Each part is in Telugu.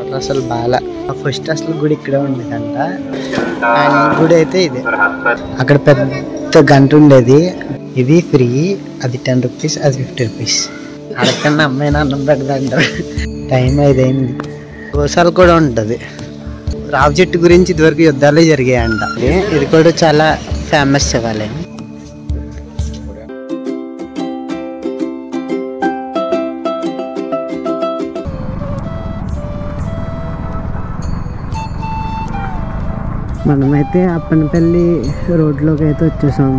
వాటర్ అసలు బాగా ఫస్ట్ అసలు గుడి ఇక్కడే ఉండేదంట కానీ గుడి అయితే ఇది అక్కడ పెద్ద గంట ఉండేది ఇది ఫ్రీ అది టెన్ రూపీస్ అది ఫిఫ్టీ రూపీస్ అడగకుండా అమ్మాయినా అన్నం పెడదంటారు టైం ఐదైంది గోసాలు కూడా ఉంటుంది రావి చెట్టు గురించి ఇదివరకు యుద్ధాలే జరిగాయంట ఇది కూడా చాలా ఫేమస్ శివాలయం మనమైతే అప్పనపల్లి రోడ్లోకి అయితే వచ్చేసాం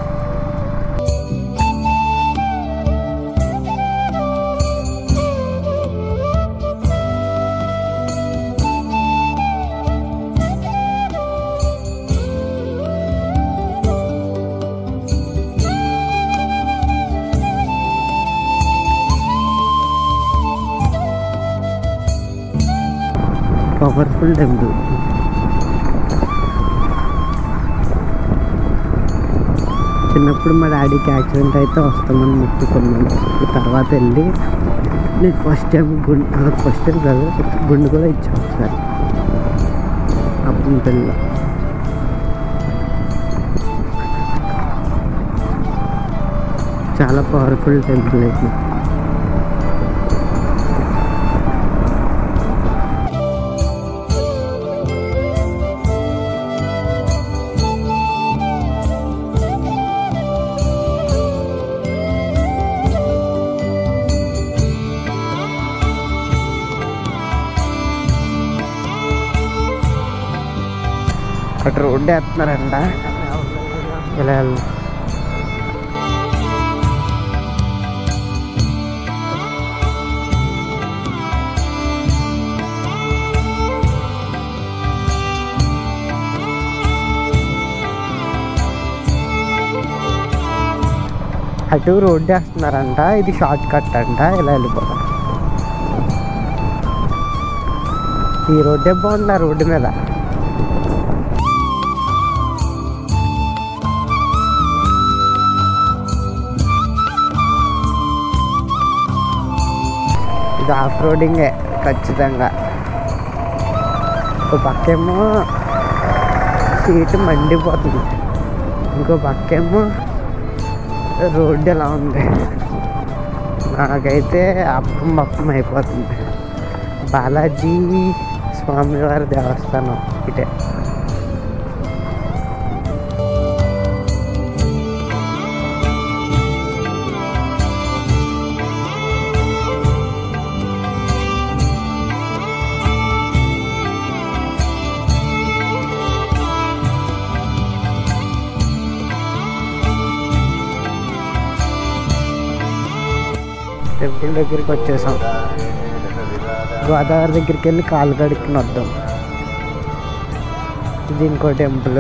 పవర్ఫుల్ టెంపుల్ చిన్నప్పుడు మా డాడీకి యాక్సిడెంట్ అయితే వస్తామని ముట్టుకున్నాను ఇప్పుడు తర్వాత వెళ్ళి నేను ఫస్ట్ టైం గుండె అదొక ఫస్ట్ టైం కాదు గుండు కూడా ఇచ్చాను ఒకసారి అప్పుడు పెళ్ళి చాలా పవర్ఫుల్ టెంపుల్ అయితే అక్కడ రోడ్డు వేస్తున్నారంట ఇలా వెళ్దాం. అటు రోడ్డు వేస్తున్నారంట ఇది షార్ట్ కట్ అంట ఇలా వెళ్ళిపోతాం ఈ రోడ్డే బాగుంది ఆ రోడ్డు మీద ఇది ఆఫ్ రోడింగే ఖచ్చితంగా ఒక పక్కేమో సీటు మండిపోతుంది ఇంకో పక్కేమో రోడ్డు ఎలా ఉంది నాకైతే అప్పం పప్పం అయిపోతుంది బాలాజీ స్వామివారి దేవస్థానం ఇటే టెంపుల్ దగ్గరికి వచ్చేసాం గోదావరి దగ్గరికి వెళ్ళి కాలు కడుక్కుని వద్దాం ఇది ఇంకో టెంపుల్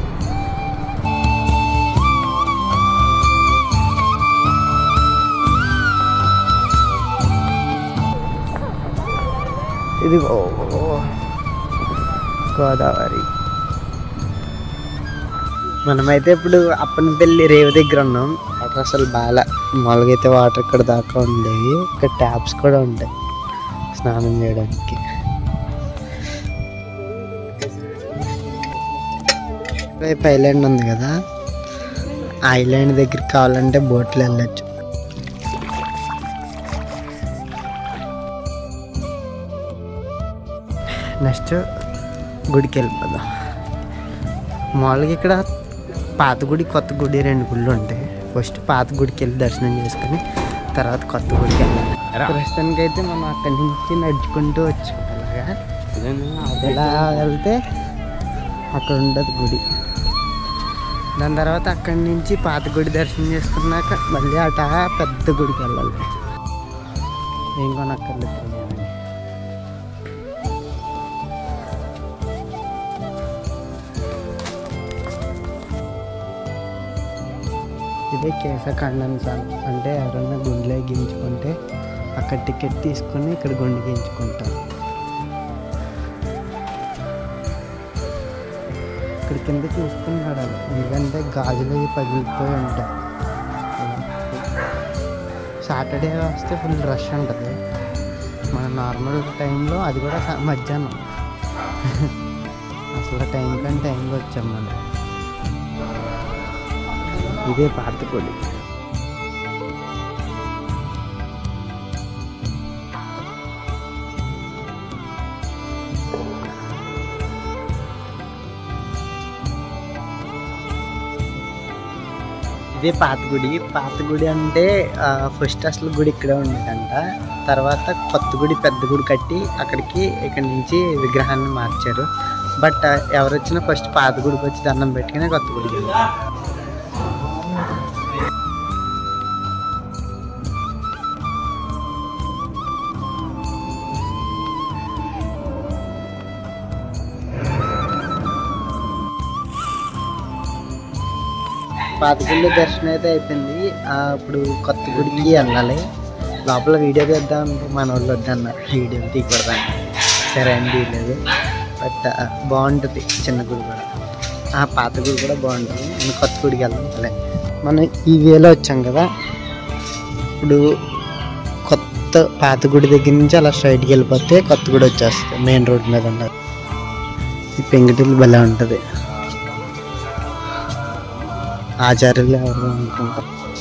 ఇది గో- గోదావరి మనమైతే ఇప్పుడు అప్పనపల్లి రేవు దగ్గర ఉన్నాం వాటర్ అసలు బాగా మామూలుగా అయితే వాటర్ ఇక్కడ దాకా ఉండేవి ఇక్కడ ట్యాప్స్ కూడా ఉంటాయి స్నానం చేయడానికి వైపు ఐలాండ్ ఉంది కదా ఆ ఐలాండ్ దగ్గరికి కావాలంటే బోట్లో వెళ్ళొచ్చు నెక్స్ట్ గుడికి వెళ్ళిపోదాం మామూలుగా ఇక్కడ పాత గుడి కొత్త గుడి రెండు గుళ్ళు ఉంటాయి ఫస్ట్ పాత గుడికి వెళ్ళి దర్శనం చేసుకుని తర్వాత కొత్త గుడికి వెళ్ళాలి ప్రస్తుతానికి అయితే మనం అక్కడి నుంచి నడుచుకుంటూ వచ్చాం అలాగా ఇలా వెళ్తే అక్కడ ఉండదు గుడి దాని తర్వాత అక్కడి నుంచి పాత గుడి దర్శనం చేసుకున్నాక మళ్ళీ అట పెద్ద గుడికి వెళ్ళాలి ఏం కొనక్కర్లేదు తినేయాలని. ఇదే కేశ ఖండన్సాన్ అంటే ఎవరైనా గుండెలో గించుకుంటే అక్కడ టికెట్ తీసుకొని ఇక్కడ గుండె గించుకుంటారు ఇక్కడ కింద చూసుకుని నడాలి ఎందుకంటే గాజులు అవి పగిలిపోయి ఉంటాయి సాటర్డే వస్తే ఫుల్ రష్ ఉంటుంది మన నార్మల్ టైంలో అది కూడా సా- మధ్యాహ్నం అసలు టైం కానీ టైంలో వచ్చాం మనం ఇదే పాతకొడి ఇదే పాత గుడి పాత గుడి అంటే ఫస్ట్ అసలు గుడి ఇక్కడే ఉండేదంట తర్వాత కొత్త గుడి పెద్ద గుడి కట్టి అక్కడికి ఇక్కడి నుంచి విగ్రహాన్ని మార్చారు బట్ ఎవరు వచ్చినా ఫస్ట్ పాత గుడికి వచ్చి దండం పెట్టుకుని కొత్త గుడికి వెళ్తారు పాత గుడి దర్శనం అయితే అయిపోయింది ఆ, ఇప్పుడు కొత్త గుడికి వెళ్ళాలి లోపల వీడియో తీద్దాం అంటే మన వాళ్ళు వద్దన్నారు వీడియో తీయకూడదని సరే అని తీయలేదు బట్ ఆ, బాగుంటుంది చిన్న గుడి కూడా ఆ పాత గుడి కూడా బాగుంటుంది నేను కొత్త గుడికి వెళ్దాం సరే మనం ఈ వేలో వచ్చాం కదా ఇప్పుడు కొత్త పాత గుడి దగ్గర నుంచి అలా స్ట్రైట్కి వెళ్ళిపోతే కొత్త గుడి వచ్చేస్తుంది మెయిన్ రోడ్ మీద ఉన్నది ఈ పెంకుటిల్లు భలే ఉంటుంది ఆచార్యులు ఎవరు అనుకుంటా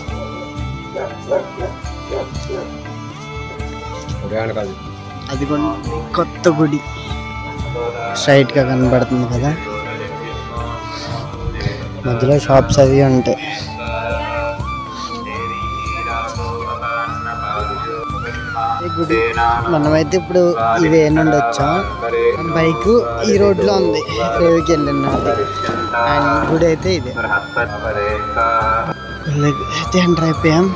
అది కూడా కొత్త గుడి స్ట్రైట్ గా కనబడుతుంది కదా మధ్యలో షాప్స్ అవి ఉంటాయి ఈ గుడి మనమైతే ఇప్పుడు ఇవే నుండి వచ్చాం బైక్ ఈ రోడ్లో ఉంది రేవుకి వెళ్ళిన అండ్ గుడి అయితే ఇదే అయితే ఎంటర్ అయిపోయాం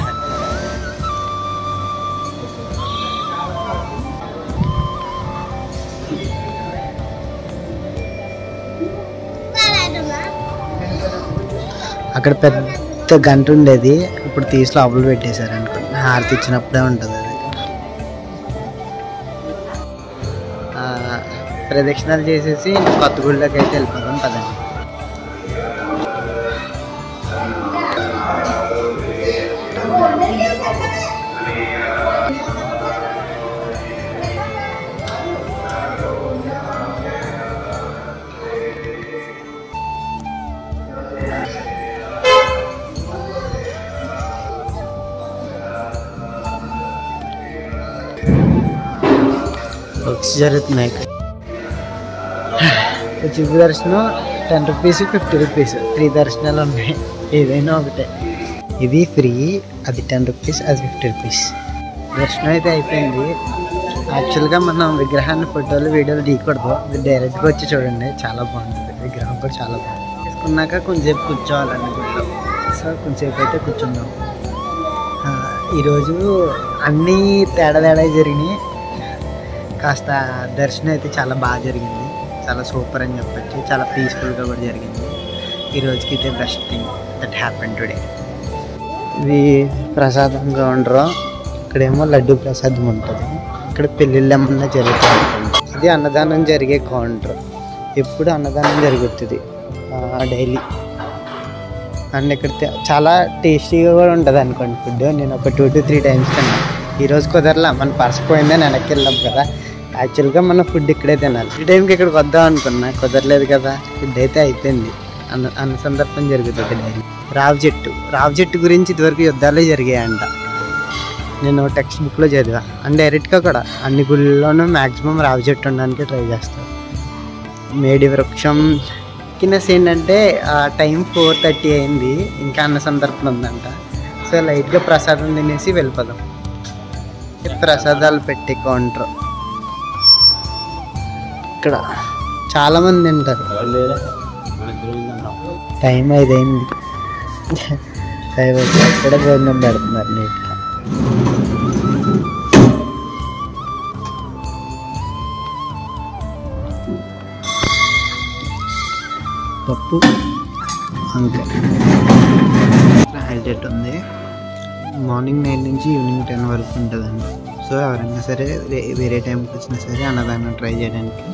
అక్కడ పెద్ద గంట ఉండేది ఇప్పుడు తీసి లోపల పెట్టేశారు అనుకోండి హారతి ఇచ్చినప్పుడే ఉంటుంది అది ఆ, ప్రదక్షిణాలు చేసేసి కొత్త గుడిలోకి అయితే వెళ్ళిపోదాం పదండి వర్క్స్ జరుగుతున్నాయి ఇక్కడ ఉచిత దర్శనం ten rupees fifty rupees free దర్శనాలు ఉన్నాయి ఏదైనా ఒకటే ఇది ఫ్రీ అది టెన్ రూపీస్ అది ఫిఫ్టీ రూపీస్ దర్శనం అయితే అయిపోయింది యాక్చువల్గా మనం విగ్రహాన్ని ఫోటోలు వీడియోలు తీయకూడదు మీరు డైరెక్ట్గా వచ్చి చూడండి చాలా బాగుంటుంది విగ్రహం కూడా చాలా బాగుంది తీసుకున్నాక కొంచెంసేపు కూర్చోవాలండి గుడిలో సో కొంచెంసేపు అయితే కూర్చుందాం ఆ, ఈరోజు అన్నీ తేడా తేడా జరిగినాయి కాస్త దర్శనం అయితే చాలా బాగా జరిగింది చాలా సూపర్ అని చెప్పచ్చు చాలా పీస్ఫుల్గా కూడా జరిగింది ఈ రోజుకి అయితే best thing that happen today ఇది ప్రసాదంగా ఉండరు ఇక్కడేమో లడ్డు ప్రసాదం ఉంటుంది ఇక్కడ పెళ్ళిళ్ళు ఏమన్నా జరుగుతుంది ఇది అన్నదానం జరిగే కౌంటర్ ఎప్పుడు అన్నదానం జరుగుతుంది డైలీ అండ్ ఇక్కడ తే- చాలా టేస్టీగా కూడా ఉంటుంది అనుకోండి ఫుడ్ నేను ఒక టూ టు త్రీ టైమ్స్ తిన్నా ఈరోజు కుదరలా మన పర్స్ పోయిందని వెనక్కి వెళ్ళాం కదా యాక్చువల్గా మన ఫుడ్ ఇక్కడే తినాలి ఈ టైంకి ఇక్కడికి వద్దాం అనుకున్నా కుదరలేదు కదా ఫుడ్ అయితే అయిపోయింది అన్న అన్న సందర్భం జరుగుతుంది డైలీ రావి చెట్టు రావి చెట్టు గురించి ఇదివరకు యుద్ధాలే జరిగాయంట నేను టెక్స్ట్ బుక్లో చదివా అండ్ డైరెక్ట్గా కూడా అన్ని గుళ్ళలోనూ మ్యాక్సిమం రావి చెట్టు ఉండడానికి ట్రై చేస్తాను మేడి వృక్షం కిన్నెస్ ఏంటంటే ఆ టైం ఫోర్ థర్టీ అయింది ఇంకా అన్న సందర్భం ఉందంట సో లైట్గా ప్రసాదం తినేసి వెళ్ళిపోదాం ప్రసాదాలు పెట్టి కౌంటర్ ఇక్కడ చాలా మంది తింటారు టైం ఐదైంది టైం అయితే అక్కడ భోజనం పెడుతున్నారు నీట్గా పప్పు అంతే హైలైట్ ఉంది మార్నింగ్ నైన్ నుంచి ఈవినింగ్ టెన్ వరకు ఉంటుందండి సో ఎవరైనా సరే వే- వేరే టైంకి వచ్చినా సరే అన్నదానం ట్రై చేయడానికి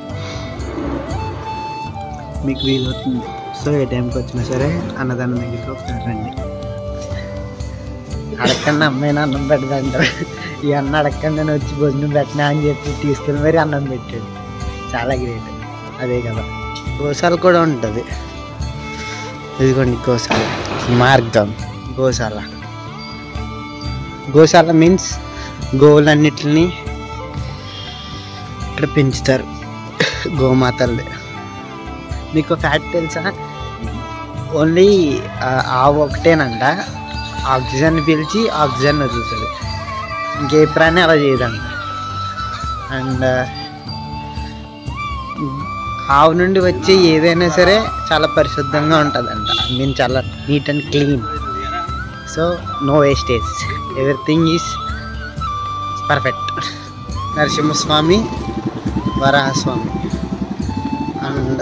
మీకు వీలవుతుంది సో ఏ టైంకి వచ్చినా సరే అన్నదానం దగ్గరికి ఒకసారి రండి అడగకుండా అమ్మాయినా అన్నం పెడదంటారు ఈ అన్న అడగకుండా నేను వచ్చి భోజనం పెట్టినా అని చెప్పి తీసుకెళ్ళి మరి అన్నం పెట్టాడు చాలా గ్రేట్ అదే కదా గోశాల కూడా ఉంటుంది ఇదిగోండి గోశాల మార్గం గోశాల గోశాల మీన్స్ గోవులన్నిటిని ఇక్కడ పెంచుతారు గోమాతల్ని మీకు ఫ్యాక్ట్ తెలుసా ఓన్లీ ఆవు ఒకటేనంట ఆక్సిజన్ పీల్చి ఆక్సిజన్ వదులుతుంది ఇంకే ప్రాణి అలా చేయదంట అండ్ ఆవు నుండి వచ్చే ఏదైనా సరే చాలా పరిశుద్ధంగా ఉంటుందంట ఐ మీన్ చాలా neat and clean so no wastage everything is perfect Narasimhaswami Varahaswami and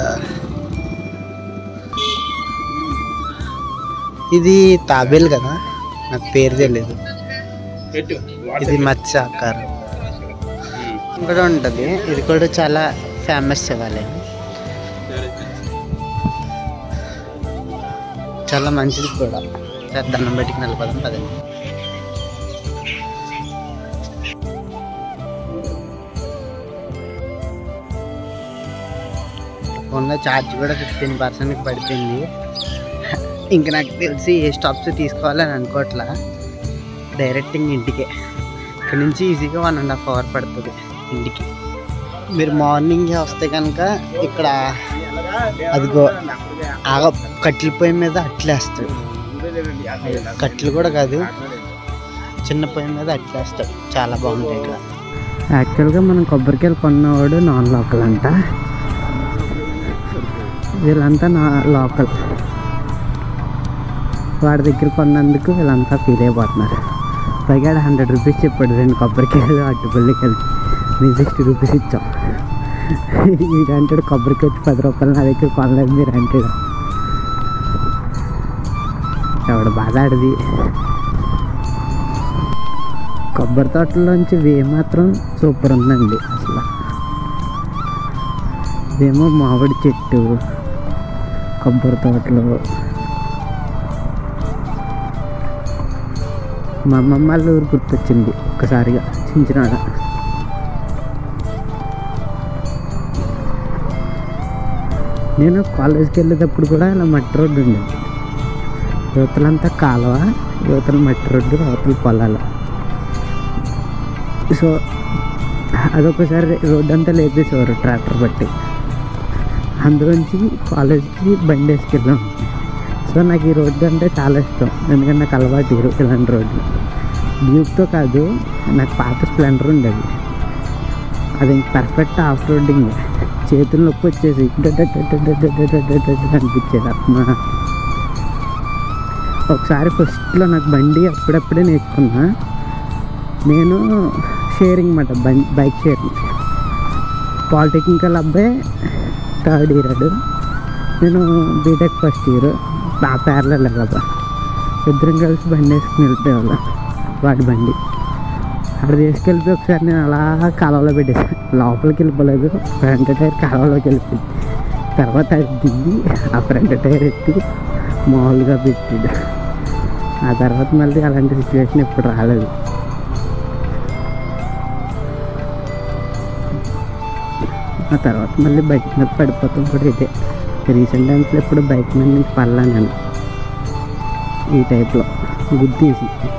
ఇది తాబేలు కదా నాకు పేరు తెలియదు ఇది మత్స్య ఆకారం కూడా ఉంటుంది ఇది కూడా చాలా ఫేమస్ శివాలయం చాలా మంచిది కూడా సరే, దండం బయటికి నిలబడదాం పదండి ఫోన్లో ఛార్జ్ కూడా ఫిఫ్టీన్ పర్సెంట్కి పడిపోయింది ఇంక నాకు తెలిసి ఏ స్టాప్స్ తీసుకోవాలని అనుకోవట్లా డైరెక్ట్ ఇంక ఇంటికే ఇక్కడ నుంచి ఈజీగా వన్ అండ్ హాఫ్ అవర్ పడుతుంది ఇంటికి మీరు మార్నింగ్ వస్తే కనుక ఇక్కడ అదిగో ఆగ కట్టెల పొయ్యి మీద అట్లేస్తాడు కట్టెలు కూడా కాదు చిన్న పొయ్యి మీద అట్లేస్తాడు చాలా బాగుంటాయి ఇక్కడ యాక్చువల్గా మనం కొబ్బరికాయలు కొన్నవాడు నాన్ లోకల్ అంట వీళ్ళంతా నా లోకల్ వాడి దగ్గర కొన్నందుకు వీళ్ళంతా ఫీల్ అయిపోతున్నారు పైగా హండ్రెడ్ రూపీస్ చెప్పాడు రెండు కొబ్బరికాయలు అట్టుపల్లికి కలిపి మేము సిక్స్టీ రూపీస్ ఇచ్చాం ఇది అంటాడు కొబ్బరికాయ వచ్చి పది రూపాయలు నా దగ్గర కొనలేదు మీరు అంటాడు ఎవడ బాధ ఆడిది కొబ్బరి తోటలోంచి వే మాత్రం సూపర్ ఉందండి అసలు ఇదేమో మామిడి చెట్టు కొబ్బరి తోటలు మా అమ్మమ్మ వాళ్ళ ఊరు గుర్తొచ్చింది ఒక్కసారిగా చించినాడ నేను కాలేజ్కి వెళ్ళేటప్పుడు కూడా ఇలా మట్టి రోడ్డు ఉండేది యువతలంతా కాలువ యువతల మట్టి రోడ్డు అవతల పొలాలు సో అదొకసారి రోడ్డు అంతా లేపేసేవారు ట్రాక్టర్ బట్టి అందులోంచి కాలేజ్కి బండి వేసుకెళ్ళాం సో నాకు ఈ రోడ్డు అంటే చాలా ఇష్టం ఎందుకంటే నాకు అలవాటు ఈ రో- ఇలాంటి రోడ్డు డ్యూక్తో కాదు నాకు పాత స్ప్లెండర్ ఉండేది అది పర్ఫెక్ట్ ఆఫ్ రోడ్డింగ్ చేతులు నొప్పి వచ్చేసి డడ్డడ్డడ్డడ్డడ్డడ్డడ్డడ్డడ్డడ్ అనిపించేది అమ్మా ఒకసారి ఫస్ట్లో నాకు బండి అప్పుడప్పుడే నేర్చుకున్నా నేను షేరింగ్ మాట బండి బైక్ షేరింగ్ పాలిటెక్నికల్ అబ్బాయి థర్డ్ ఇయర్ అడు నేను బీటెక్ ఫస్ట్ ఇయర్ నా పేర్లే కదా ఇద్దరం కలిసి బండి వేసుకుని వెళ్ళిపోయేవాళ్ళం వాడి బండి అక్కడ తీసుకెళ్ళిపోయి ఒకసారి నేను అలా కాలువలో పెట్టేసాను లోపలికి వెళ్ళిపోలేదు ఫ్రంట్ టైర్ కాలువలోకి వెళ్ళిపోయింది తర్వాత అది దిగి ఆ ఫ్రంట్ టైర్ ఎత్తి మామూలుగా పెట్టాడు ఆ తర్వాత మళ్ళీ అలాంటి సిచ్యువేషన్ ఎప్పుడు రాలేదు ఆ తర్వాత మళ్ళీ బైక్ మీద పడిపోతాం కూడా ఇదే రీసెంట్ టైమ్స్లో ఎప్పుడు బైక్ మీద నుంచి పడలా నేను ఈ టైప్లో గుద్దీసి